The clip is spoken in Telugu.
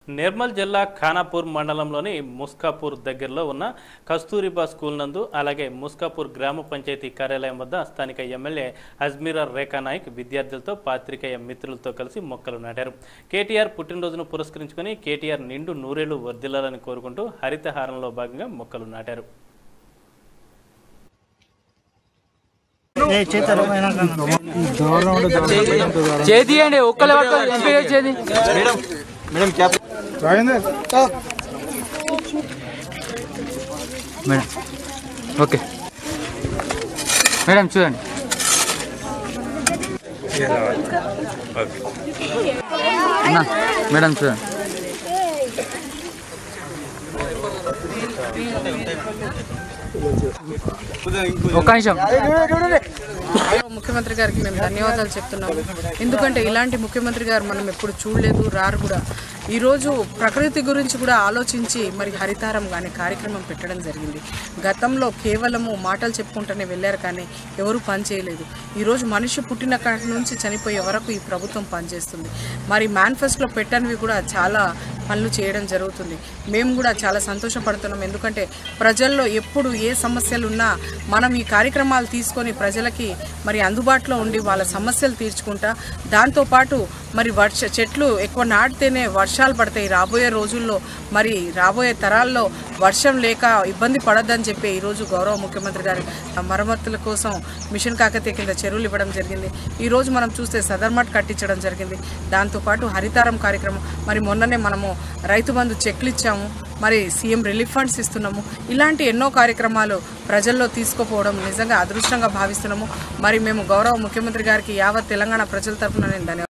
నిర్మల్ జిల్లా ఖానాపూర్ మండలంలోని ముస్కాపూర్ దగ్గరలో ఉన్న కస్తూరిబా స్కూల్ నందు అలాగే ముస్కాపూర్ గ్రామ పంచాయతీ కార్యాలయం వద్ద స్థానిక ఎమ్మెల్యే అజ్మీరా రేఖా నాయక్ విద్యార్థులతో పాత్రికేయ మిత్రులతో కలిసి మొక్కలు నాటారు కేటీఆర్ పుట్టినరోజును పురస్కరించుకొని కేటీఆర్ నిండు నూరేళ్లు వర్ధిల్లాలని కోరుకుంటూ హరితహారంలో భాగంగా మొక్కలు నాటారు చేతియండి ఒక్కలే పట్టుకోవాలి ఎంపీ చేది మేడం ఓకే మేడం చూడండి అన్నా, మేడం చూడండి ఒక్క నిమిషం ముఖ్యమంత్రి గారికి మేము ధన్యవాదాలు చెప్తున్నాము ఎందుకంటే ఇలాంటి ముఖ్యమంత్రి గారు మనం ఎప్పుడు చూడలేదు రారు కూడా ఈరోజు ప్రకృతి గురించి కూడా ఆలోచించి మరి హరితారం అనే కార్యక్రమం పెట్టడం జరిగింది గతంలో కేవలము మాటలు చెప్పుకుంటూనే వెళ్ళారు కానీ ఎవరు పని చేయలేదు ఈరోజు మనిషి పుట్టిన కాటి నుంచి చనిపోయే వరకు ఈ ప్రభుత్వం పనిచేస్తుంది మరి మేనిఫెస్టోలో పెట్టనివి కూడా చాలా పనులు చేయడం జరుగుతుంది మేము కూడా చాలా సంతోషపడుతున్నాం ఎందుకంటే ప్రజల్లో ఎప్పుడు ఏ సమస్యలు ఉన్నా మనం ఈ కార్యక్రమాలు తీసుకొని ప్రజలకి మరి అందుబాటులో ఉండి వాళ్ళ సమస్యలు తీర్చుకుంటా దాంతోపాటు మరి వర్ష చెట్లు ఎక్కువ నాటితేనే వర్షాలు పడతాయి రాబోయే రోజుల్లో మరి రాబోయే తరాల్లో వర్షం లేక ఇబ్బంది పడద్దని చెప్పి ఈరోజు గౌరవ ముఖ్యమంత్రి గారి మరమ్మతుల కోసం మిషన్ కాకతీయ కింద చెరువులు ఇవ్వడం జరిగింది ఈరోజు మనం చూస్తే సదర్మట్ కట్టించడం జరిగింది దాంతోపాటు హరితారం కార్యక్రమం మరి మొన్ననే మనము రైతు బంధు చెక్లు ఇచ్చాము మరి సీఎం రిలీఫ్ ఫండ్స్ ఇస్తున్నాము ఇలాంటి ఎన్నో కార్యక్రమాలు ప్రజల్లో తీసుకుపోవడం నిజంగా అదృష్టంగా భావిస్తున్నాము మరి మేము గౌరవ ముఖ్యమంత్రి గారికి యావత్ తెలంగాణ ప్రజల తరఫున నేను ధన్యవాదాలు